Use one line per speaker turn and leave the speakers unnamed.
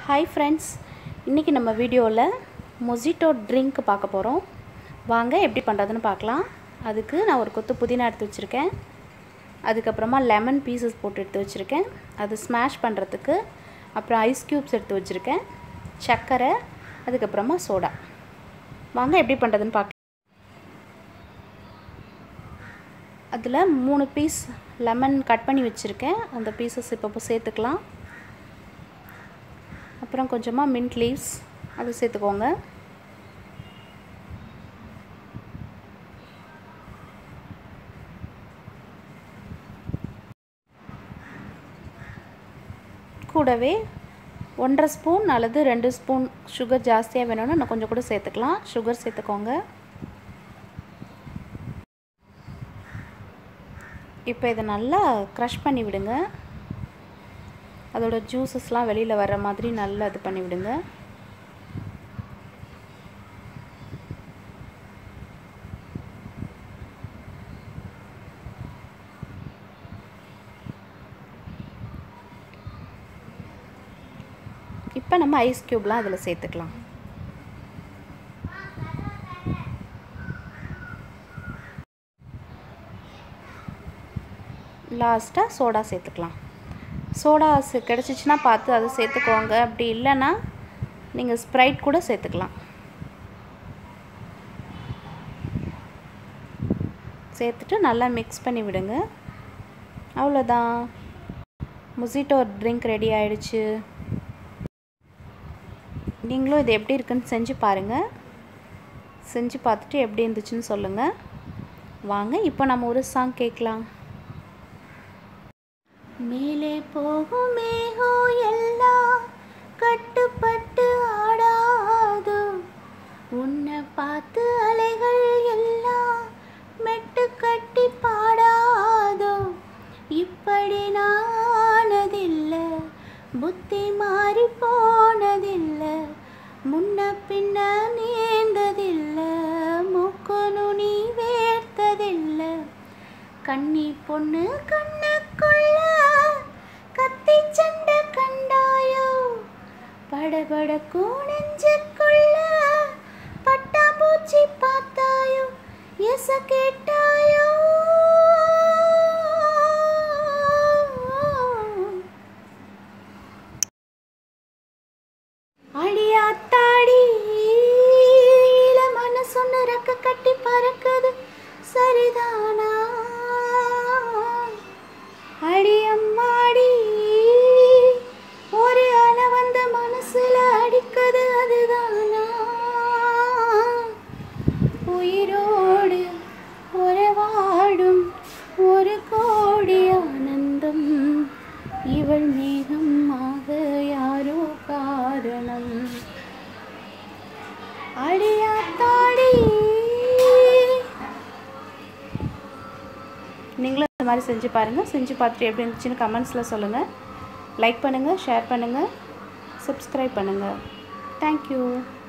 hi friends இன்றைக்கி நம்ம வீடியோவில் மொஜிட்டோ ட்ரிங்க் பார்க்க போகிறோம் வாங்க எப்படி பண்ணுறதுன்னு பார்க்கலாம் அதுக்கு நான் ஒரு கொத்து புதினா எடுத்து வச்சுருக்கேன் அதுக்கப்புறமா லெமன் பீசஸ் போட்டு எடுத்து வச்சுருக்கேன் அது ஸ்மாஷ் பண்ணுறதுக்கு அப்புறம் ஐஸ் க்யூப்ஸ் எடுத்து வச்சுருக்கேன் சர்க்கரை அதுக்கப்புறமா சோடா வாங்க எப்படி பண்ணுறதுன்னு பார்க்கலாம் அதில் மூணு பீஸ் லெமன் கட் பண்ணி வச்சுருக்கேன் அந்த பீசஸ் இப்போ சேர்த்துக்கலாம் அப்புறம் கொஞ்சமாக மின்ட் லீவ்ஸ் அது சேர்த்துக்கோங்க கூடவே ஒன்றரை ஸ்பூன் அல்லது ரெண்டு ஸ்பூன் சுகர் ஜாஸ்தியாக வேணும்னா இன்னும் கொஞ்சம் கூட சேர்த்துக்கலாம் சுகர் சேர்த்துக்கோங்க இப்போ இதை நல்லா க்ரஷ் பண்ணி விடுங்க அதோட ஜூஸஸ்லாம் வெளியில் வர்ற மாதிரி நல்லா இது பண்ணி விடுங்க இப்போ நம்ம ஐஸ் க்யூப்லாம் அதில் சேர்த்துக்கலாம் லாஸ்ட்டாக சோடா சேர்த்துக்கலாம் சோடா கிடச்சிச்சின்னா பார்த்து அதை சேர்த்துக்கோங்க அப்படி இல்லைன்னா நீங்கள் ஸ்ப்ரைட் கூட சேர்த்துக்கலாம் சேர்த்துட்டு நல்லா மிக்ஸ் பண்ணி விடுங்க அவ்வளோதான் முசிட்டோ ட்ரிங்க் ரெடி ஆயிடுச்சு நீங்களும் இது எப்படி இருக்குன்னு செஞ்சு பாருங்கள் செஞ்சு பார்த்துட்டு எப்படி இருந்துச்சுன்னு சொல்லுங்கள் வாங்க இப்போ நம்ம ஒரு சாங் கேட்கலாம் மேலே போகும் மேகம் எல்லாம் கட்டுப்பட்டு ஆடாதோ உன்னை பார்த்து அலைகள் எல்லாம் மெட்டு கட்டி பாடாதோ இப்படி நானதில்லை புத்தி மாறி போனதில்லை முன்ன பின்ன நேர்ந்ததில்லை மூக்கு நுனி வேர்த்ததில்லை கண்ணி பொண்ணு கண்ணுக்குள்ள கத்தி சண்டை கண்டாயோ படபடக்கும் நெஞ்சுக்குள்ள பட்டாம்பூச்சி பார்த்தாயோ எச கேட்டாயோ அடியாத்தாடி மனசொன்னு ரெக்க கட்டி பறக்குது சரிதானா அடி அம்மாடி ஒரு அலை வந்து மனசுல அடிக்குது அதுதானா உயிரோடு ஒரு வாடும் ஒரு கோடி ஆனந்தம் இவள் மேகமாக யாரோ காரணம் அடியாத்தாடி நீங்களும் இந்த மாதிரி செஞ்சு பாருங்கள் செஞ்சு பார்த்துட்டு எப்படி இருந்துச்சுன்னு கமெண்ட்ஸில் சொல்லுங்கள் லைக் பண்ணுங்கள் ஷேர் பண்ணுங்கள் சப்ஸ்கிரைப் பண்ணுங்கள் தேங்க்யூ